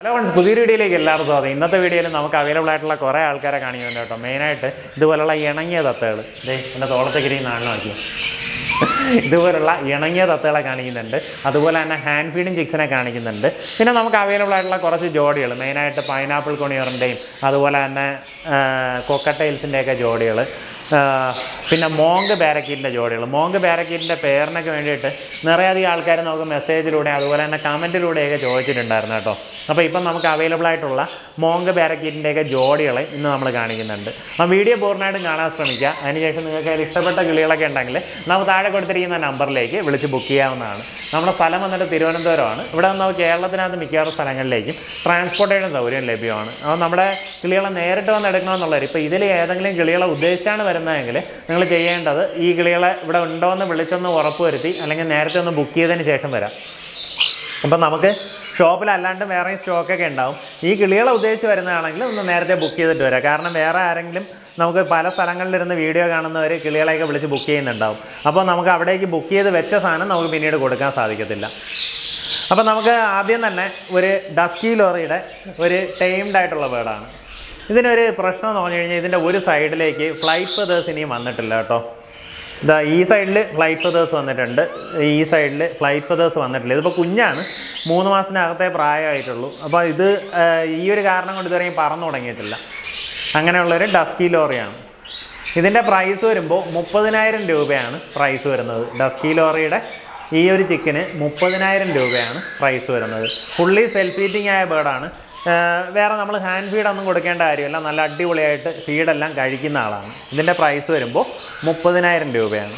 Hello friends പുതിയൊരു വീഡിയോയിലേക്ക് എല്ലാവർക്കും സ്വാഗതം ഇന്നത്തെ വീഡിയോയിൽ നമുക്ക് അവൈലബിൾ ആയിട്ടുള്ള കുറേ ആൾക്കാരെ കാണിക്കുന്നുണ്ട് കേട്ടോ മെയിനായിട്ട് ഇതുപോലുള്ള ഇണങ്ങിയ തത്തകൾ ദേ എൻ്റെ തോളത്തേക്ക് ഇരിക്കുന്ന നാളിൽ നോക്കി ഇതുപോലുള്ള ഇണങ്ങിയ തത്തകളെ കാണിക്കുന്നുണ്ട് അതുപോലെ തന്നെ ഹാൻഡ് ഫീഡിങ് ചിക്സിനെ കാണിക്കുന്നുണ്ട് പിന്നെ നമുക്ക് അവൈലബിൾ ആയിട്ടുള്ള കുറച്ച് ജോഡികൾ മെയിനായിട്ട് പൈനാപ്പിൾ കൊണിയറിൻ്റെയും അതുപോലെ തന്നെ കൊക്കട്ടൈൽസിൻ്റെയൊക്കെ ജോഡികൾ പിന്നെ മോങ്ക് ബാരക്കീറ്റിൻ്റെ ജോഡികൾ മോങ്ക് ബാരക്കീറ്റിൻ്റെ പേരിനൊക്കെ വേണ്ടിയിട്ട് നിറയധികം ആൾക്കാർ നമുക്ക് മെസ്സേജിലൂടെ അതുപോലെ തന്നെ കമൻറ്റിലൂടെയൊക്കെ ചോദിച്ചിട്ടുണ്ടായിരുന്നു കേട്ടോ അപ്പോൾ ഇപ്പം നമുക്ക് അവൈലബിൾ ആയിട്ടുള്ള മോങ്ക് ബാരക്കീറ്റിൻ്റെയൊക്കെ ജോഡികളെ ഇന്ന് നമ്മൾ കാണിക്കുന്നുണ്ട് ആ വീഡിയോ പൂർണ്ണമായിട്ടും കാണാൻ ശ്രമിക്കുക അതിനുശേഷം നിങ്ങൾക്ക് അതിൽ ഇഷ്ടപ്പെട്ട കിളികളൊക്കെ ഉണ്ടെങ്കിൽ നമുക്ക് താഴെ കൊടുത്തിരിക്കുന്ന നമ്പറിലേക്ക് വിളിച്ച് ബുക്ക് ചെയ്യാവുന്നതാണ് നമ്മുടെ സ്ഥലം വന്നിട്ട് തിരുവനന്തപുരമാണ് ഇവിടെ നിന്ന് നമുക്ക് കേരളത്തിനകത്ത് മിക്കവാറും സ്ഥലങ്ങളിലേക്കും ട്രാൻസ്പോർട്ടേഷൻ സൗകര്യം ലഭ്യമാണ് അപ്പോൾ നമ്മുടെ കിളികളെ നേരിട്ട് വന്ന് എടുക്കണമെന്നുള്ളവർ ഇപ്പോൾ ഇതിൽ ഏതെങ്കിലും കിളികളെ ഉദ്ദേശിച്ചാണ് വരുന്നതെങ്കിൽ നിങ്ങൾ ചെയ്യേണ്ടത് ഈ കിളികളെ ഇവിടെ ഉണ്ടോ എന്ന് വിളിച്ചൊന്ന് ഉറപ്പുവരുത്തി അല്ലെങ്കിൽ നേരത്തെ ഒന്ന് ബുക്ക് ചെയ്തതിന് ശേഷം വരാം അപ്പം നമുക്ക് ഷോപ്പിൽ അല്ലാണ്ട് വേറെയും സ്റ്റോക്കൊക്കെ ഉണ്ടാവും ഈ കിളികളെ ഉദ്ദേശിച്ച് വരുന്നതാണെങ്കിൽ ഒന്ന് നേരത്തെ ബുക്ക് ചെയ്തിട്ട് വരാം കാരണം വേറെ ആരെങ്കിലും നമുക്ക് പല സ്ഥലങ്ങളിലിരുന്ന് വീഡിയോ കാണുന്നവർ കിളികളെയൊക്കെ വിളിച്ച് ബുക്ക് ചെയ്യുന്നുണ്ടാവും അപ്പോൾ നമുക്ക് അവിടേക്ക് ബുക്ക് ചെയ്ത് വെച്ച സാധനം നമുക്ക് പിന്നീട് കൊടുക്കാൻ സാധിക്കത്തില്ല അപ്പോൾ നമുക്ക് ആദ്യം തന്നെ ഒരു ഡസ്കി ലോറിയുടെ ഒരു ടൈംഡ് ആയിട്ടുള്ള ബേർഡാണ് ഇതിനൊരു പ്രശ്നം എന്ന് പറഞ്ഞു കഴിഞ്ഞാൽ ഇതിൻ്റെ ഒരു സൈഡിലേക്ക് ഫ്ലൈറ്റ് ഫെതേഴ്സ് ഇനിയും വന്നിട്ടില്ല കേട്ടോ ഇതാ ഈ സൈഡിൽ ഫ്ലൈറ്റ് ഫെതേഴ്സ് വന്നിട്ടുണ്ട് ഈ സൈഡിൽ ഫ്ലൈറ്റ് ഫെതേഴ്സ് വന്നിട്ടില്ല ഇതിപ്പോൾ കുഞ്ഞാണ് മൂന്ന് മാസത്തിനകത്തേ പ്രായമായിട്ടുള്ളൂ അപ്പോൾ ഇത് ആ, ഈ ഒരു കാരണം കൊണ്ട് ഇതുവരെയും പറന്നു തുടങ്ങിയിട്ടില്ല അങ്ങനെയുള്ളൊരു ഡസ്കി ലോറിയാണ് ഇതിൻ്റെ പ്രൈസ് വരുമ്പോൾ മുപ്പതിനായിരം രൂപയാണ് പ്രൈസ് വരുന്നത് ഡസ്കി ലോറിയുടെ ഈ ഒരു ചിക്കന് മുപ്പതിനായിരം രൂപയാണ് പ്രൈസ് വരുന്നത് ഫുള്ളി സെൽഫ് ഈറ്റിംഗ് ആയ ബേർഡാണ് വേറെ നമ്മൾ ഹാൻഡ് ഫീഡൊന്നും കൊടുക്കേണ്ട കാര്യമില്ല നല്ല അടിപൊളിയായിട്ട് ഫീഡെല്ലാം കഴിക്കുന്ന ആളാണ് ഇതിൻ്റെ പ്രൈസ് വരുമ്പോൾ മുപ്പതിനായിരം രൂപയാണ്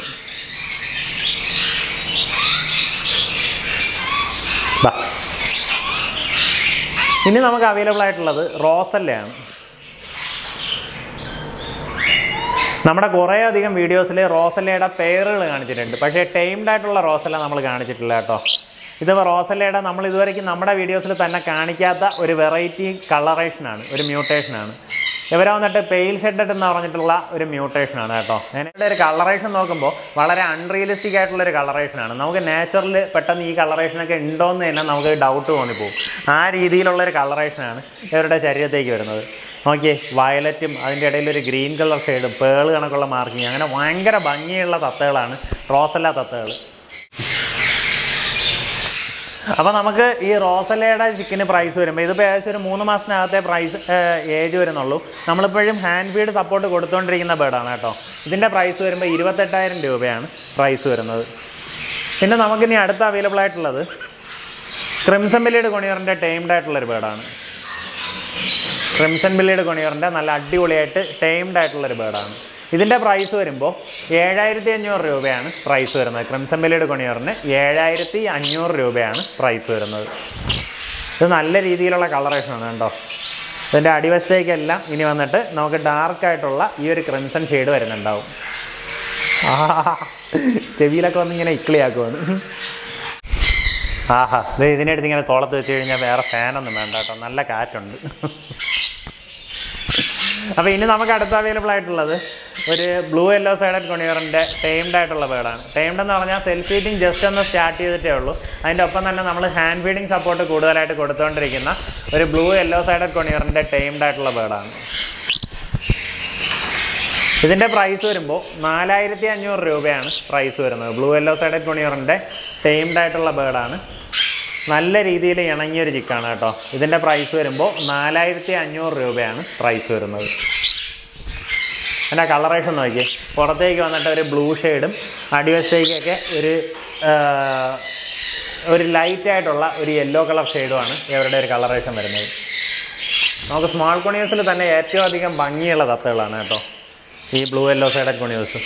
ബാ ഇനി നമുക്ക് അവൈലബിൾ ആയിട്ടുള്ളത് റോസല്ലയാണ് നമ്മുടെ കുറേ അധികം വീഡിയോസിൽ റോസല്ലയുടെ പേരുകൾ കാണിച്ചിട്ടുണ്ട് പക്ഷേ ടൈംഡ് ആയിട്ടുള്ള റോസല്ല നമ്മൾ കാണിച്ചിട്ടില്ല കേട്ടോ ഇതിപ്പോൾ റോസല്ലയുടെ നമ്മൾ ഇതുവരെയ്ക്കും നമ്മുടെ വീഡിയോസിൽ തന്നെ കാണിക്കാത്ത ഒരു വെറൈറ്റി കളറേഷനാണ് ഒരു മ്യൂട്ടേഷനാണ് ഇവരെ വന്നിട്ട് പെയിൽ ഹെഡഡ് എന്ന് പറഞ്ഞിട്ടുള്ള ഒരു മ്യൂട്ടേഷനാണ് കേട്ടോ അതിൻ്റെ ഒരു കളറേഷൻ നോക്കുമ്പോൾ വളരെ അൺറിയലിസ്റ്റിക് ആയിട്ടുള്ള ഒരു കളറേഷനാണ് നമുക്ക് നേച്ചറിൽ പെട്ടെന്ന് ഈ കളറേഷനൊക്കെ ഉണ്ടോയെന്ന് തന്നെ നമുക്ക് ഡൗട്ട് തോന്നിപ്പോകും ആ രീതിയിലുള്ള ഒരു കളറേഷനാണ് ഇവരുടെ ശരീരത്തേക്ക് വരുന്നത് നോക്കിയേ വയലറ്റും അതിൻ്റെ ഇടയിൽ ഒരു ഗ്രീൻ കളർ ഷെയ്ഡും പേൾ കണക്കുള്ള മാർക്കിങ് അങ്ങനെ ഭയങ്കര ഭംഗിയുള്ള തത്തകളാണ് റോസല്ല തത്തകൾ അപ്പോൾ നമുക്ക് ഈ റോസല്ലയുടെ ചിക്കന് പ്രൈസ് വരുമ്പോൾ ഇതിപ്പോൾ ഏകദേശം ഒരു മൂന്ന് മാസത്തിനകത്തെ പ്രൈസ് ഏജ് വരുന്നുള്ളൂ നമ്മളിപ്പോഴും ഹാൻഡ് ഫീഡ് സപ്പോർട്ട് കൊടുത്തുകൊണ്ടിരിക്കുന്ന ബേർഡാണ് കേട്ടോ ഇതിൻ്റെ പ്രൈസ് വരുമ്പോൾ ഇരുപത്തെട്ടായിരം രൂപയാണ് പ്രൈസ് വരുന്നത് പിന്നെ നമുക്കിനി അടുത്ത അവൈലബിൾ ആയിട്ടുള്ളത് ക്രിംസൺ ബില്ലിയുടെ കൊണിയറിൻ്റെ ടൈംഡ് ആയിട്ടുള്ളൊരു ബേർഡാണ് ക്രിംസൺ ബില്ലിയുടെ കൊണിയറിൻ്റെ നല്ല അടിപൊളിയായിട്ട് ടൈംഡ് ആയിട്ടുള്ളൊരു ബേർഡാണ് ഇതിൻ്റെ പ്രൈസ് വരുമ്പോൾ ഏഴായിരത്തി അഞ്ഞൂറ് രൂപയാണ് പ്രൈസ് വരുന്നത് ക്രിംസൺ ബില്ലിയുടെ കൊണിയറിന് ഏഴായിരത്തി അഞ്ഞൂറ് രൂപയാണ് പ്രൈസ് വരുന്നത് ഇത് നല്ല രീതിയിലുള്ള കളറേഷനാണ് കേട്ടോ ഇതിൻ്റെ അടിവശത്തേക്കെല്ലാം ഇനി വന്നിട്ട് നമുക്ക് ഡാർക്കായിട്ടുള്ള ഈ ഒരു ക്രിംസൺ ഷെയ്ഡ് വരുന്നുണ്ടാവും ആ ചെവിയിലൊക്കെ വന്ന് ഇങ്ങനെ ഇക്കിളിയാക്കുവാണ് ആഹാ ഇത് ഇതിനടുത്ത് ഇങ്ങനെ തോളത്ത് വെച്ച് കഴിഞ്ഞാൽ വേറെ ഫാനൊന്നും വേണ്ട കേട്ടോ നല്ല കാറ്റുണ്ട് അപ്പോൾ ഇനി നമുക്ക് അടുത്ത അവൈലബിൾ ആയിട്ടുള്ളത് ഒരു ബ്ലൂ യെല്ലോ സൈഡഡ് കൊണിയറിൻ്റെ ടൈംഡ് ആയിട്ടുള്ള ബേർഡാണ് ടൈംഡ് എന്ന് പറഞ്ഞാൽ സെൽഫ് ഫീഡിങ് ജസ്റ്റ് ഒന്ന് സ്റ്റാർട്ട് ചെയ്തിട്ടേ ഉള്ളൂ അതിൻ്റെ ഒപ്പം തന്നെ നമ്മൾ ഹാൻഡ് ഫീഡിങ് സപ്പോർട്ട് കൂടുതലായിട്ട് കൊടുത്തുകൊണ്ടിരിക്കുന്ന ഒരു ബ്ലൂ യെല്ലോ സൈഡഡ് കൊണിയറിൻ്റെ ടൈംഡ് ആയിട്ടുള്ള ബേർഡാണ് ഇതിൻ്റെ പ്രൈസ് വരുമ്പോൾ നാലായിരത്തി അഞ്ഞൂറ് രൂപയാണ് പ്രൈസ് വരുന്നത് ബ്ലൂ യെല്ലോ സൈഡഡ് കൊണിയറിൻ്റെ ടൈംഡ് ആയിട്ടുള്ള ബേർഡാണ് നല്ല രീതിയിൽ ഇണങ്ങിയൊരു ചിക്കാണ് കേട്ടോ ഇതിൻ്റെ പ്രൈസ് വരുമ്പോൾ നാലായിരത്തി അഞ്ഞൂറ് രൂപയാണ് പ്രൈസ് വരുന്നത് എൻ്റെ കളറേഷൻ നോക്കി പുറത്തേക്ക് വന്നിട്ട് ഒരു ബ്ലൂ ഷെയ്ഡും അടിവശത്തേക്കൊക്കെ ഒരു ആ, ഒരു ലൈറ്റ് ആയിട്ടുള്ള ഒരു യെല്ലോ കളർ ഷെയ്ഡുമാണ് ഇവരുടെ ഒരു കളറേഷൻ വരുന്നത് നമുക്ക് സ്മാൾ കൊണിയേഴ്സിൽ തന്നെ ഏറ്റവും അധികം ഭംഗിയുള്ള തത്തകളാണ് കേട്ടോ ഈ ബ്ലൂ യെല്ലോ സൈഡഡ് കൊണിയേഴ്സ്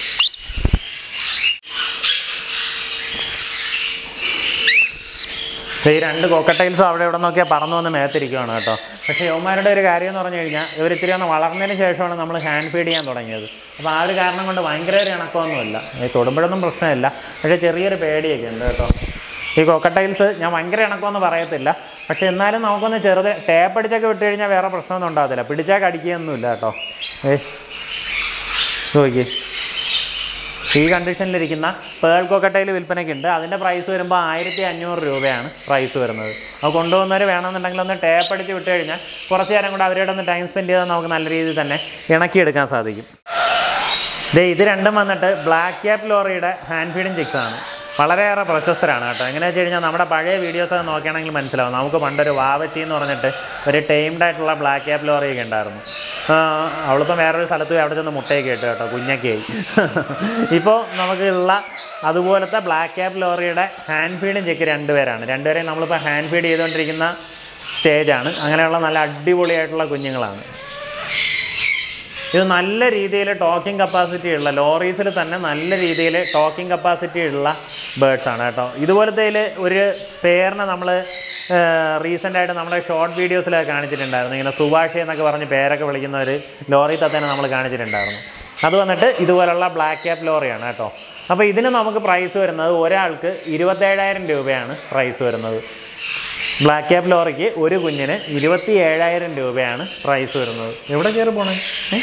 ഈ രണ്ട് കോക്കട്ടൈൽസും അവിടെ ഇവിടെ നോക്കിയാൽ പറന്നു വന്ന് മേത്തിരിക്കുകയാണ് കേട്ടോ പക്ഷേ യവന്മാരുടെ ഒരു കാര്യം എന്ന് പറഞ്ഞു കഴിഞ്ഞാൽ ഇവർ ഇത്തിരി ഒന്ന് വളർന്നതിന് ശേഷമാണ് നമ്മൾ ഹാൻഡ് ഫീഡ് ചെയ്യാൻ തുടങ്ങിയത് അപ്പോൾ ആ ഒരു കാരണം കൊണ്ട് ഭയങ്കര ഒരു ഇണക്കമൊന്നുമില്ല ഈ തൊടുമ്പോഴൊന്നും പ്രശ്നമില്ല പക്ഷേ ചെറിയൊരു പേടിയൊക്കെ ഉണ്ട് കേട്ടോ ഈ കോക്കട്ടൈൽസ് ഞാൻ ഭയങ്കര ഇണക്കമെന്ന് പറയത്തില്ല പക്ഷേ എന്നാലും നമുക്കൊന്ന് ചെറുത് ടേപ്പ് അടിച്ചൊക്കെ വിട്ട് കഴിഞ്ഞാൽ വേറെ പ്രശ്നമൊന്നും ഉണ്ടാകത്തില്ല പിടിച്ചാൽ കടിക്കുകയൊന്നുമില്ല കേട്ടോ ഏ നോക്കി ഈ കണ്ടീഷനിലിരിക്കുന്ന പേൾ കൊക്കട്ടയിൽ വിൽപ്പനയ്ക്കുണ്ട് അതിൻ്റെ പ്രൈസ് വരുമ്പോൾ ആയിരത്തി അഞ്ഞൂറ് രൂപയാണ് പ്രൈസ് വരുന്നത് അത് കൊണ്ടുപോകുന്നവർ വേണമെന്നുണ്ടെങ്കിൽ ഒന്ന് ടേപ്പ് അടിച്ച് വിട്ട് കഴിഞ്ഞാൽ കുറച്ച് നേരം കൂടെ അവരോട് ഒന്ന് ടൈം സ്പെൻഡ് ചെയ്താൽ നമുക്ക് നല്ല രീതിയിൽ തന്നെ ഇണക്കിയെടുക്കാൻ സാധിക്കും ദേ ഇത് രണ്ടും വന്നിട്ട് ബ്ലാക്ക് ക്യാപ്പ് ലോറിയുടെ ഹാൻഡ് ഫീഡിങ് ചിക്സ് ആണ് വളരെയേറെ പ്രശസ്തരാണ് കേട്ടോ എങ്ങനെയാ വെച്ച് കഴിഞ്ഞാൽ നമ്മുടെ പഴയ വീഡിയോസൊക്കെ നോക്കുകയാണെങ്കിൽ മനസ്സിലാവും നമുക്ക് പണ്ടൊരു വാവച്ചി എന്ന് പറഞ്ഞിട്ട് ഒരു ടൈംഡ് ആയിട്ടുള്ള ബ്ലാക്ക് ക്യാപ്പ് ലോറിയൊക്കെ ഉണ്ടായിരുന്നു ആ, അവളിപ്പം വേറൊരു സ്ഥലത്ത് പോയി അവിടെ ചെന്ന് മുട്ടയൊക്കെ ഇട്ടു കേട്ടോ കുഞ്ഞൊക്കെയായി ഇപ്പോൾ നമുക്കുള്ള അതുപോലത്തെ ബ്ലാക്ക് ക്യാപ്പ് ലോറിയുടെ ഹാൻഡ് ഫീഡിങ് ചെക്ക് രണ്ടുപേരാണ് രണ്ടുപേരെയും നമ്മളിപ്പോൾ ഹാൻഡ് ഫീഡ് ചെയ്തുകൊണ്ടിരിക്കുന്ന സ്റ്റേജാണ് അങ്ങനെയുള്ള നല്ല അടിപൊളിയായിട്ടുള്ള കുഞ്ഞുങ്ങളാണ് ഇത് നല്ല രീതിയിൽ ടോക്കിംഗ് കപ്പാസിറ്റി ഉള്ള ലോറീസിൽ തന്നെ നല്ല രീതിയിൽ ടോക്കിംഗ് കപ്പാസിറ്റി ഉള്ള ബേർഡ്സ് ആണ് കേട്ടോ ഇതുപോലത്തെ ഒരു പേരിനെ നമ്മൾ റീസെൻ്റ് ആയിട്ട് നമ്മളെ ഷോർട്ട് വീഡിയോസിലൊക്കെ കാണിച്ചിട്ടുണ്ടായിരുന്നു ഇങ്ങനെ സുഭാഷ് എന്നൊക്കെ പറഞ്ഞ് പേരൊക്കെ വിളിക്കുന്ന ഒരു ലോറി തത്തേനെ നമ്മൾ കാണിച്ചിട്ടുണ്ടായിരുന്നു അത് വന്നിട്ട് ഇതുപോലുള്ള ബ്ലാക്ക് ക്യാപ്പ് ലോറിയാണ് കേട്ടോ അപ്പോൾ ഇതിന് നമുക്ക് പ്രൈസ് വരുന്നത് ഒരാൾക്ക് ഇരുപത്തേഴായിരം രൂപയാണ് പ്രൈസ് വരുന്നത് ബ്ലാക്ക് ക്യാപ്പ് ലോറിക്ക് ഒരു കുഞ്ഞിന് ഇരുപത്തി ഏഴായിരം രൂപയാണ് പ്രൈസ് വരുന്നത് എവിടെ കയറി പോണേ ഏ?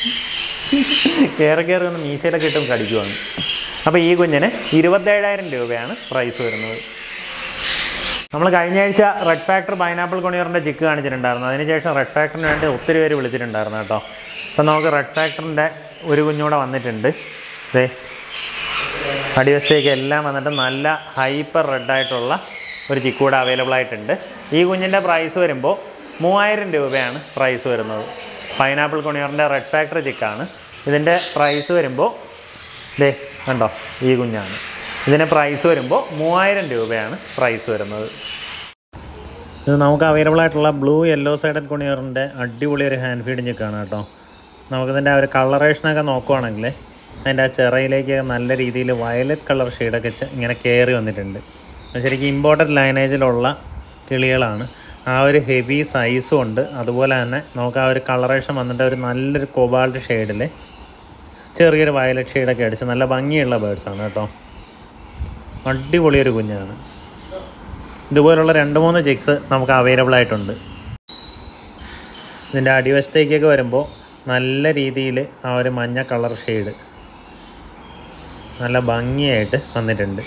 കയറി കയറി ഒന്ന് മീശയിലൊക്കെ ഇട്ടും കടിക്കുവാണ് അപ്പോൾ ഈ കുഞ്ഞിന് ഇരുപത്തേഴായിരം രൂപയാണ് പ്രൈസ് വരുന്നത് നമ്മൾ കഴിഞ്ഞ ആഴ്ച റെഡ് ഫാക്ടർ പൈനാപ്പിൾ കൊണിയറിൻ്റെ ചിക്ക് കാണിച്ചിട്ടുണ്ടായിരുന്നു അതിനുശേഷം റെഡ് ഫാക്ടറിന് വേണ്ടി ഒത്തിരി പേര് വിളിച്ചിട്ടുണ്ടായിരുന്നു കേട്ടോ അപ്പം നമുക്ക് റെഡ് ഫാക്ടറിൻ്റെ ഒരു കുഞ്ഞൂടെ വന്നിട്ടുണ്ട് ദേ അടിവശത്തേക്ക് എല്ലാം വന്നിട്ട് നല്ല ഹൈപ്പർ റെഡായിട്ടുള്ള ഒരു ചിക്കൂടെ അവൈലബിൾ ആയിട്ടുണ്ട് ഈ കുഞ്ഞിൻ്റെ പ്രൈസ് വരുമ്പോൾ മൂവായിരം രൂപയാണ് പ്രൈസ് വരുന്നത് പൈനാപ്പിൾ കൊണിയറിൻ്റെ റെഡ് ഫാക്ടറി ചിക്കാണ് ഇതിൻ്റെ പ്രൈസ് വരുമ്പോൾ ദേ കണ്ടോ ഈ കുഞ്ഞാണ് ഇതിന് പ്രൈസ് വരുമ്പോൾ മൂവായിരം രൂപയാണ് പ്രൈസ് വരുന്നത് ഇത് നമുക്ക് അവൈലബിൾ ആയിട്ടുള്ള ബ്ലൂ യെല്ലോ സൈഡഡ് കൊണിയറിൻ്റെ അടിപൊളി ഒരു ഹാൻഡ് ഫീഡിങ് ചിക്കാണ് കേട്ടോ നമുക്കിതിൻ്റെ ആ ഒരു കളറേഷനൊക്കെ നോക്കുവാണെങ്കിൽ അതിൻ്റെ ആ ചിറയിലേക്ക് നല്ല രീതിയിൽ വയലറ്റ് കളർ ഷെയ്ഡൊക്കെ ചെ- ഇങ്ങനെ കയറി വന്നിട്ടുണ്ട് അത് ശരിക്കും ഇമ്പോർട്ടൻറ്റ് ലൈനേജിലുള്ള കിളികളാണ് ആ ഒരു ഹെവി സൈസും ഉണ്ട് അതുപോലെ തന്നെ നമുക്ക് ആ ഒരു കളറേഷൻ വന്നിട്ട് ഒരു നല്ലൊരു കൊബാൾട്ട് ഷെയ്ഡിൽ ചെറിയൊരു വയലറ്റ് ഷെയ്ഡൊക്കെ അടിച്ച് നല്ല ഭംഗിയുള്ള ബേഡ്സാണ് കേട്ടോ അടിപൊളിയൊരു കുഞ്ഞാണ് ഇതുപോലുള്ള രണ്ട് മൂന്ന് ചിക്സ് നമുക്ക് അവൈലബിൾ ആയിട്ടുണ്ട് ഇതിൻ്റെ അടിവശത്തേക്കൊക്കെ വരുമ്പോൾ നല്ല രീതിയിൽ ആ ഒരു മഞ്ഞ കളർ ഷെയ്ഡ് നല്ല ഭംഗിയായിട്ട് വന്നിട്ടുണ്ട്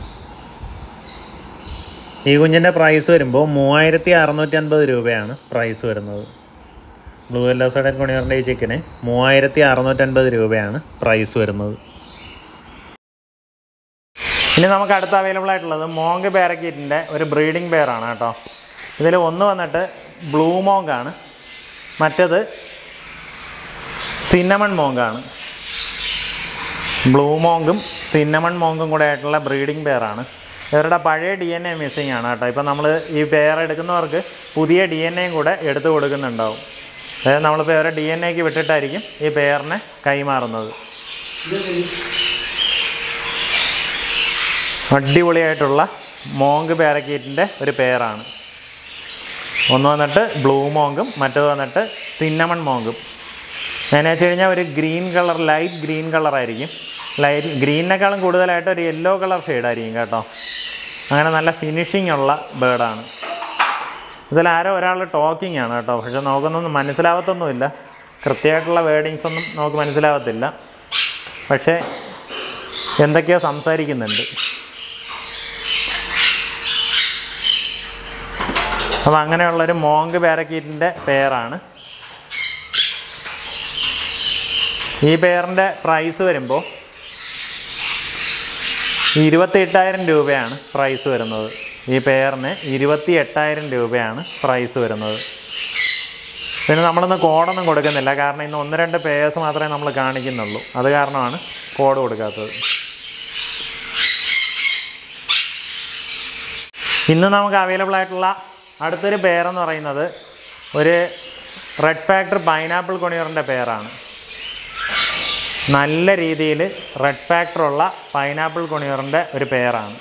ഈ കുഞ്ഞിൻ്റെ പ്രൈസ് വരുമ്പോൾ മൂവായിരത്തി അറുന്നൂറ്റി അൻപത് രൂപയാണ് പ്രൈസ് വരുന്നത് ബ്ലൂ യെല്ലോ സൈഡൻ കൊണിയറിൻ്റെ ഈ ചിക്കന് മൂവായിരത്തി അറുന്നൂറ്റൻപത് രൂപയാണ് പ്രൈസ് വരുന്നത് ഇനി നമുക്ക് അടുത്ത അവൈലബിൾ ആയിട്ടുള്ളത് മോങ്ക് പാരക്കീറ്റിൻ്റെ ഒരു ബ്രീഡിംഗ് പെയറാണ് കേട്ടോ ഇതിൽ ഒന്ന് വന്നിട്ട് ബ്ലൂ മോങ്ക് ആണ് മറ്റത് സിന്നമൺ മോങ്കാണ് ബ്ലൂ മോങ്കും സിന്നമൺ മോങ്കും കൂടെ ആയിട്ടുള്ള ബ്രീഡിംഗ് പെയറാണ് ഇവരുടെ പഴയ ഡി എൻ എ മിസ്സിങ് ആണ് കേട്ടോ ഇപ്പം നമ്മൾ ഈ പെയർ എടുക്കുന്നവർക്ക് പുതിയ ഡി എൻ എയും കൂടെ എടുത്തു കൊടുക്കുന്നുണ്ടാവും അതായത് നമ്മളിപ്പോൾ ഇവരെ ഡി എൻ എക്ക് വിട്ടിട്ടായിരിക്കും ഈ പെയറിനെ കൈമാറുന്നത് അടിപൊളിയായിട്ടുള്ള മോങ്ക് പാരക്കീറ്റിൻ്റെ ഒരു പെയറാണ് ഒന്ന് വന്നിട്ട് ബ്ലൂ മോങ്കും മറ്റത് വന്നിട്ട് സിന്നമൺ മോങ്കും എന്നു വെച്ച് കഴിഞ്ഞാൽ ഒരു ഗ്രീൻ കളർ ലൈറ്റ് ഗ്രീൻ കളറായിരിക്കും ലൈറ്റ് ഗ്രീനിനേക്കാളും കൂടുതലായിട്ട് ഒരു യെല്ലോ കളർ ഷെയ്ഡായിരിക്കും കേട്ടോ അങ്ങനെ നല്ല ഫിനിഷിംഗ് ഉള്ള ബേർഡാണ് ഇതിൽ ആരോ ഒരാൾ ടോക്കിംഗ് ആണ് കേട്ടോ പക്ഷെ നമുക്കൊന്നും മനസ്സിലാവത്തൊന്നുമില്ല കൃത്യമായിട്ടുള്ള വേർഡിങ്സ് ഒന്നും നമുക്ക് മനസ്സിലാവത്തില്ല പക്ഷേ എന്തൊക്കെയോ സംസാരിക്കുന്നുണ്ട് അപ്പോൾ അങ്ങനെയുള്ളൊരു മോങ്ക് പാരക്കീറ്റിൻ്റെ പെയറാണ് ഈ പെയറിൻ്റെ പ്രൈസ് വരുമ്പോൾ ഇരുപത്തി എട്ടായിരം രൂപയാണ് പ്രൈസ് വരുന്നത് ഈ പെയറിന് ഇരുപത്തി എട്ടായിരം രൂപയാണ് പ്രൈസ് വരുന്നത് പിന്നെ നമ്മളൊന്ന് കോഡൊന്നും കൊടുക്കുന്നില്ല കാരണം ഇന്ന് ഒന്ന് രണ്ട് പേഴ്സ് മാത്രമേ നമ്മൾ കാണിക്കുന്നുള്ളൂ അത് കാരണമാണ് കോഡ് കൊടുക്കാത്തത് ഇന്ന് നമുക്ക് അവൈലബിൾ ആയിട്ടുള്ള അടുത്തൊരു പെയറെന്ന് പറയുന്നത് ഒരു റെഡ് ഫാക്ടർ പൈനാപ്പിൾ കൊണിയറിൻ്റെ പെയറാണ് നല്ല രീതിയിൽ റെഡ് ഫാക്ടറുള്ള പൈനാപ്പിൾ കൊണിയറിൻ്റെ ഒരു പെയറാണ്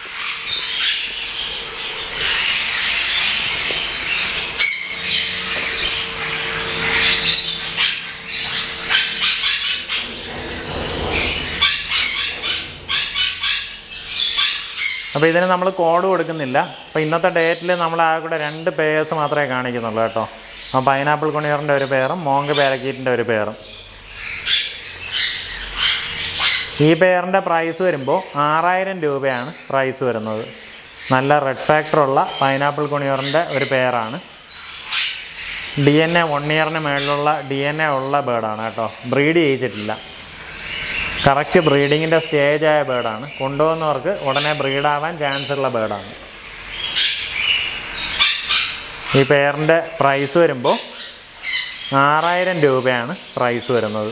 അപ്പോൾ ഇതിന് നമ്മൾ കോഡ് കൊടുക്കുന്നില്ല അപ്പോൾ ഇന്നത്തെ ഡേറ്റിൽ നമ്മൾ ആ കൂടെ രണ്ട് പേയേഴ്സ് മാത്രമേ കാണിക്കുന്നുള്ളൂ കേട്ടോ ആ പൈനാപ്പിൾ കൊണിയറിൻ്റെ ഒരു പേരും മോങ്ക് പാരക്കീറ്റിൻ്റെ ഒരു പേരും ഈ പെയറിൻ്റെ പ്രൈസ് വരുമ്പോൾ ആറായിരം രൂപയാണ് പ്രൈസ് വരുന്നത് നല്ല റെഡ് ഫാക്ടറുള്ള പൈനാപ്പിൾ കുണിയറിൻ്റെ ഒരു പെയറാണ് ഡി എൻ എ വൺ ഇയറിന് മേളിലുള്ള ഡി എൻ എ ഉള്ള ബേർഡാണ് കേട്ടോ ബ്രീഡ് ചെയ്യിച്ചിട്ടില്ല കറക്റ്റ് ബ്രീഡിങ്ങിൻ്റെ സ്റ്റേജായ ബേർഡാണ് കൊണ്ടുപോകുന്നവർക്ക് ഉടനെ ബ്രീഡാവാൻ ചാൻസ് ഉള്ള ബേർഡാണ് ഈ പെയറിൻ്റെ പ്രൈസ് വരുമ്പോൾ ആറായിരം രൂപയാണ് പ്രൈസ് വരുന്നത്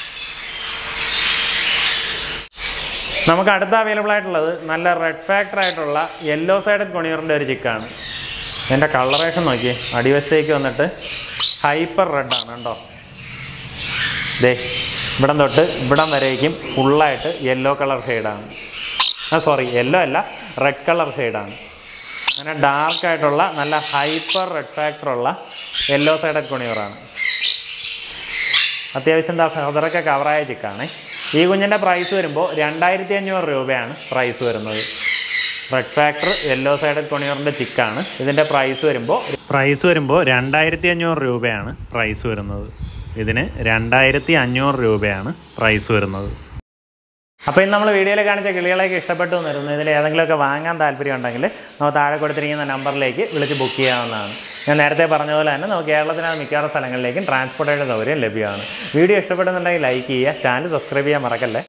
നമുക്ക് അടുത്ത അവൈലബിൾ ആയിട്ടുള്ളത് നല്ല റെഡ് ഫാക്ടർ ആയിട്ടുള്ള യെല്ലോ സൈഡഡ് കൊണിയറിൻ്റെ ഒരു ചിക്കാണ് എൻ്റെ കളറേഷൻ നോക്കിയേ അടിവശത്തേക്ക് വന്നിട്ട് ഹൈപ്പർ റെഡാണ് കേട്ടോ ദേ ഇവിടം തൊട്ട് ഇവിടം വരേക്കും ഫുള്ളായിട്ട് യെല്ലോ കളർ ഷെയ്ഡാണ് ആ സോറി യെല്ലോ അല്ല റെഡ് കളർ ഷെയ്ഡാണ് അങ്ങനെ ഡാർക്ക് ആയിട്ടുള്ള നല്ല ഹൈപ്പർ റെഡ് ഫാക്ടറുള്ള യെല്ലോ സൈഡഡ് കൊണിയറാണ് അത്യാവശ്യം എന്താ ഫെദറൊക്കെ കവറായ ചിക്കാണ് ഈ കുഞ്ഞിൻ്റെ പ്രൈസ് വരുമ്പോൾ രണ്ടായിരത്തി അഞ്ഞൂറ് രൂപയാണ് പ്രൈസ് വരുന്നത് റെഡ് ഫാക്ടർ യെല്ലോ സൈഡഡ് കൊണിയറിൻ്റെ ചിക്കാണ് ഇതിൻ്റെ പ്രൈസ് വരുമ്പോൾ പ്രൈസ് വരുമ്പോൾ രണ്ടായിരത്തി അഞ്ഞൂറ് രൂപയാണ് പ്രൈസ് വരുന്നത് ഇതിന് രണ്ടായിരത്തി അഞ്ഞൂറ് രൂപയാണ് പ്രൈസ് വരുന്നത് അപ്പോൾ ഇന്ന് നമ്മൾ വീഡിയോയിൽ കാണിച്ച കിളികളെയൊക്കെ ഇഷ്ടപ്പെട്ടു എന്നിരുന്നു ഇതിൽ ഏതെങ്കിലുമൊക്കെ വാങ്ങാൻ താല്പര്യം ഉണ്ടെങ്കിൽ നമുക്ക് താഴെ കൊടുത്തിരിക്കുന്ന നമ്പറിലേക്ക് വിളിച്ച് ബുക്ക് ചെയ്യാവുന്നതാണ് ഞാൻ നേരത്തെ പറഞ്ഞ പോലെ തന്നെ നമുക്ക് കേരളത്തിനകത്ത് മിക്കവാറും സ്ഥലങ്ങളിലേക്കും ട്രാൻസ്പോർട്ടേഷൻ സൗകര്യം ലഭ്യമാണ് വീഡിയോ ഇഷ്ടപ്പെടുന്നുണ്ടെങ്കിൽ ലൈക്ക് ചെയ്യുക ചാനൽ സബ്സ്ക്രൈബ് ചെയ്യാൻ മറക്കല്ലേ